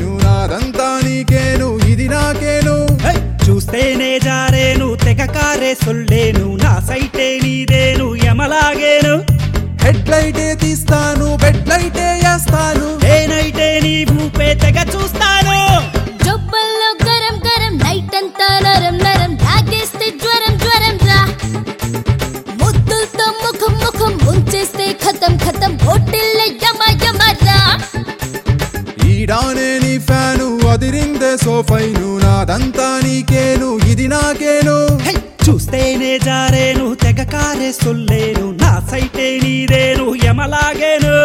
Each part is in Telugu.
ఫైను నాదంతా నీకేను ఇది నాకేను హై! చూస్తేనే జారేను తెగ కారే సొల్లేను నా సైటే నీదేను ఎమలాగేను హెడ్ లైటే తీస్తాను బెడ్ లైటే వేస్తాను నేనైతే నీ భూపే తెగ చూస్తాను జబ్బల్లో గరం గరం నైట్ అంతా నరం నరం తాగేస్తే జ్వరం జ్వరం రా ముద్దులతో ముఖం ముఖం ముంచేస్తే ఖతం ఖతం హోటల్ యమ యమ రా ఈడానే నీ ఫ్యాను అదిరిందే సోఫైను నాదంతా నీకేను ఇది నాకేను హై! చూస్తేనే జారేను తెగ కారే సొల్లేను నా సైటే నీదేను ఎమలాగేను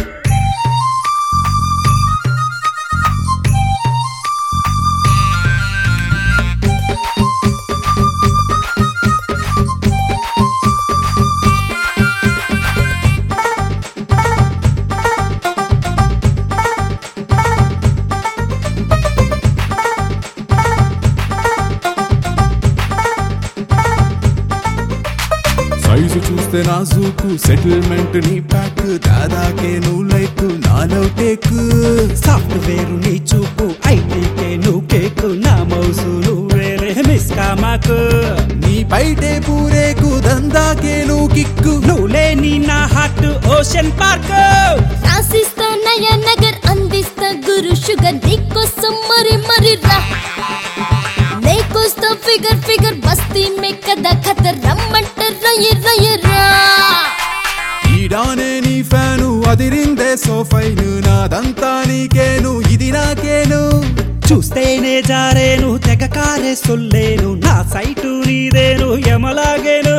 సైజు చూస్తే నా జూకు సెటిల్మెంట్ నీ ప్యాక్ దాదాకే నువ్వు లైక్ నాలో టేక్ సాఫ్ట్వేర్ నీ చూపు ఐటీకే నువ్వు కేకు నా మౌసు నువ్వేలే మిస్ కామాకు నీ బయటే పూరేకు దందాకే నువ్వు కిక్కు నువ్వు లేని నా హార్ట్ ఓషన్ పార్క్ రాసిస్తా నయ నగర్ అందిస్తా గురు షుగర్ నీకోసం మరి మరి రా నీకోస్తా ఫిగర్ ఫిగర్ బస్తీ మే కదా ఖతర్ రమ్మంట రయ్య రయ్య రా ఈడానే నీ ఫ్యాను అదిరిందే సోఫైను నాదంతా నీకేను ఇది నాకేను చూస్తేనే జారేను తెగ కారే సొల్లేను నా సైటు నీదేను ఎమలాగేను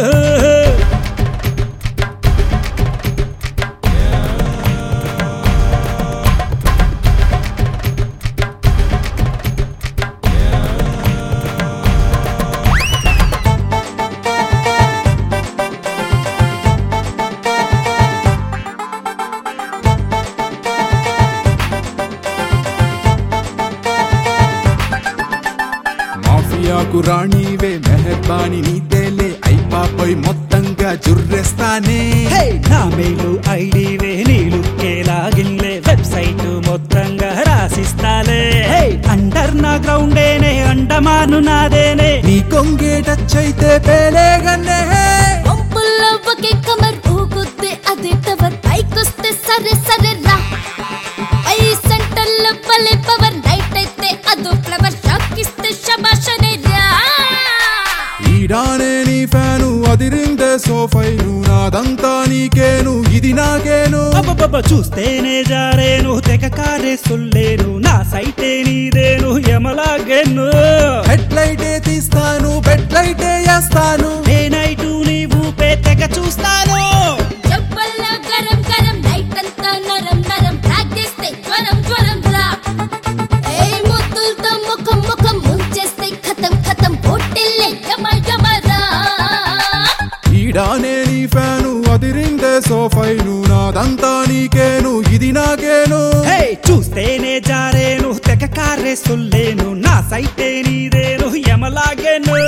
మాఫియాకు రాణివే మెహర్బాని నీదేలే అయిపాపై మొత్తంగా జుర్రెస్తానే హే నా మేలు ఐడివే నీలు లాగిన్లే వెబ్సైట్ మొత్తంగా రాసిస్తాలే హే అండర్ నా గ్రౌండేనే అండమాను నాదేనే నీ కొంగే టచ్ అయితే పేలేగన్నే పంపుల్లో ఒకే కమర్ ఊగుద్ది అదే టవర్ పైకొస్తే సరే సరే రా ఐ సెంటర్లో భలే పవర్ నైట్ అయితే అదో ఫ్లవర్ షాక్ ఇస్తే శబాషనే రా ఈడానే నీ ఫ్యాను అదిరిందే సోఫైను నాదంతా నీకేను ఇది నాకేను అబ్బబ్బబ్బ చూస్తేనే జారేను తెగ కారే సొల్లేను నా సైటే నీదేను ఎమలాగేను హెడ్ లైటే తీస్తాను బెడ్ లైటే వేస్తాను నేనైటు నీవు పే తెగ చూస్తాను జబ్బల్లో గరం గరం నైట్ అంతా నరం నరం తాగేస్తే జ్వరం జ్వరం రా ఏ ముద్దులతో ముఖం ముఖం ముంచేస్తే ఖతం ఖతం హోటల్ యమ యమ రా ఈడానే నీ ఫ్యాను అదిరిందే సోఫైను నాదంతా నీకేను ఇది నాకేను హే చూస్తేనే జారేను తెగ కారే సొల్లేను నా సైటే నీదేను ఎమలాగేను